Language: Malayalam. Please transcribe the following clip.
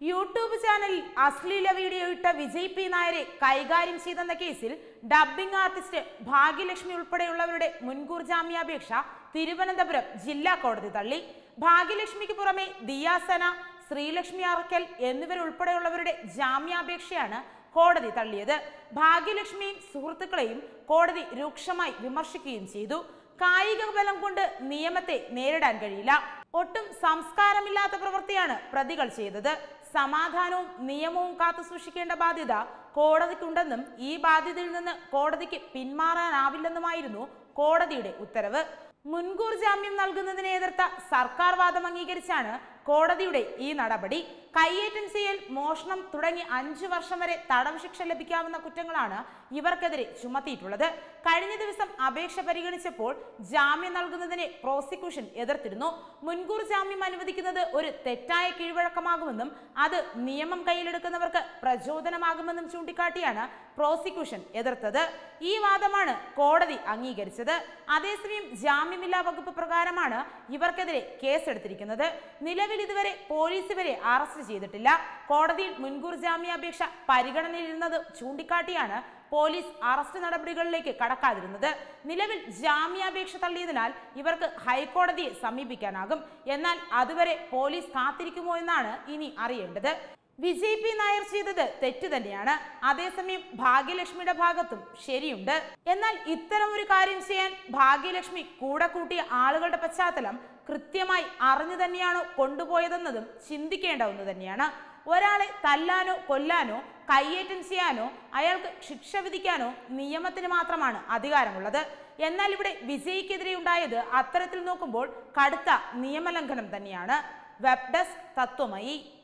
യൂട്യൂബ് ചാനലിൽ അശ്ലീല വീഡിയോ ഇട്ട വിജയ് പി നായരെ കൈകാര്യം ചെയ്തെന്ന കേസിൽ ഡബ്ബിംഗ് ആർട്ടിസ്റ്റ് ഭാഗ്യലക്ഷ്മി ഉൾപ്പെടെയുള്ളവരുടെ മുൻകൂർ ജാമ്യാപേക്ഷ തിരുവനന്തപുരം ജില്ലാ കോടതി തള്ളി ഭാഗ്യലക്ഷ്മിക്ക് പുറമെ ദിയാസന ശ്രീലക്ഷ്മി അറക്കൽ എന്നിവരുൾപ്പെടെയുള്ളവരുടെ ജാമ്യാപേക്ഷയാണ് കോടതി തള്ളിയത് ഭാഗ്യലക്ഷ്മിയും സുഹൃത്തുക്കളെയും കോടതി രൂക്ഷമായി വിമർശിക്കുകയും ചെയ്തു കായിക ബലം കൊണ്ട് നിയമത്തെ നേരിടാൻ കഴിയില്ല ഒട്ടും സംസ്കാരമില്ലാത്ത പ്രവൃത്തിയാണ് പ്രതികൾ ചെയ്തത് സമാധാനവും നിയമവും കാത്തു സൂക്ഷിക്കേണ്ട ബാധ്യത കോടതിക്കുണ്ടെന്നും ഈ ബാധ്യതയിൽ നിന്ന് കോടതിക്ക് പിന്മാറാനാവില്ലെന്നുമായിരുന്നു കോടതിയുടെ ഉത്തരവ് മുൻകൂർ ജാമ്യം നൽകുന്നതിനെ എതിർത്ത സർക്കാർ വാദം അംഗീകരിച്ചാണ് കോടതിയുടെ ഈ നടപടി കയ്യേറ്റം ചെയ്യൽ മോഷണം തുടങ്ങി അഞ്ചു വർഷം വരെ തടവ് ശിക്ഷ ലഭിക്കാവുന്ന കുറ്റങ്ങളാണ് ഇവർക്കെതിരെ ചുമത്തിയിട്ടുള്ളത് കഴിഞ്ഞ ദിവസം അപേക്ഷ പരിഗണിച്ചപ്പോൾ ജാമ്യം നൽകുന്നതിനെ പ്രോസിക്യൂഷൻ എതിർത്തിരുന്നു മുൻകൂർ ജാമ്യം അനുവദിക്കുന്നത് ഒരു തെറ്റായ കീഴ്വഴക്കമാകുമെന്നും അത് നിയമം കയ്യിലെടുക്കുന്നവർക്ക് പ്രചോദനമാകുമെന്നും ചൂണ്ടിക്കാട്ടിയാണ് പ്രോസിക്യൂഷൻ എതിർത്തത് ഈ വാദമാണ് കോടതി അംഗീകരിച്ചത് അതേസമയം ജാമ്യമില്ലാ വകുപ്പ് പ്രകാരമാണ് ഇവർക്കെതിരെ കേസെടുത്തിരിക്കുന്നത് നിലവിൽ ഇതുവരെ പോലീസ് ഇവരെ അറസ്റ്റ് ചെയ്തിട്ടില്ല കോടതിയിൽ മുൻകൂർ ജാമ്യാപേക്ഷ പരിഗണനയിലിരുന്നത് ചൂണ്ടിക്കാട്ടിയാണ് പോലീസ് അറസ്റ്റ് നടപടികളിലേക്ക് കടക്കാതിരുന്നത് നിലവിൽ ജാമ്യാപേക്ഷ തള്ളിയതിനാൽ ഇവർക്ക് ഹൈക്കോടതിയെ സമീപിക്കാനാകും എന്നാൽ അതുവരെ പോലീസ് കാത്തിരിക്കുമോ എന്നാണ് ഇനി അറിയേണ്ടത് വിജയ് പി നായർ ചെയ്തത് തെറ്റ് തന്നെയാണ് അതേസമയം ഭാഗ്യലക്ഷ്മിയുടെ ഭാഗത്തും ശരിയുണ്ട് എന്നാൽ ഇത്തരം ഒരു കാര്യം ചെയ്യാൻ ഭാഗ്യലക്ഷ്മി കൂടെ കൂട്ടിയ ആളുകളുടെ പശ്ചാത്തലം കൃത്യമായി അറിഞ്ഞു തന്നെയാണോ കൊണ്ടുപോയതെന്നതും ചിന്തിക്കേണ്ട ഒന്ന് തന്നെയാണ് ഒരാളെ തല്ലാനോ കൊല്ലാനോ കയ്യേറ്റം ചെയ്യാനോ അയാൾക്ക് ശിക്ഷ വിധിക്കാനോ നിയമത്തിന് മാത്രമാണ് അധികാരമുള്ളത് എന്നാൽ ഇവിടെ വിജയ്ക്കെതിരെ ഉണ്ടായത് അത്തരത്തിൽ നോക്കുമ്പോൾ കടുത്ത നിയമലംഘനം തന്നെയാണ് വെബ് ഡെസ്ക് തത്വമയി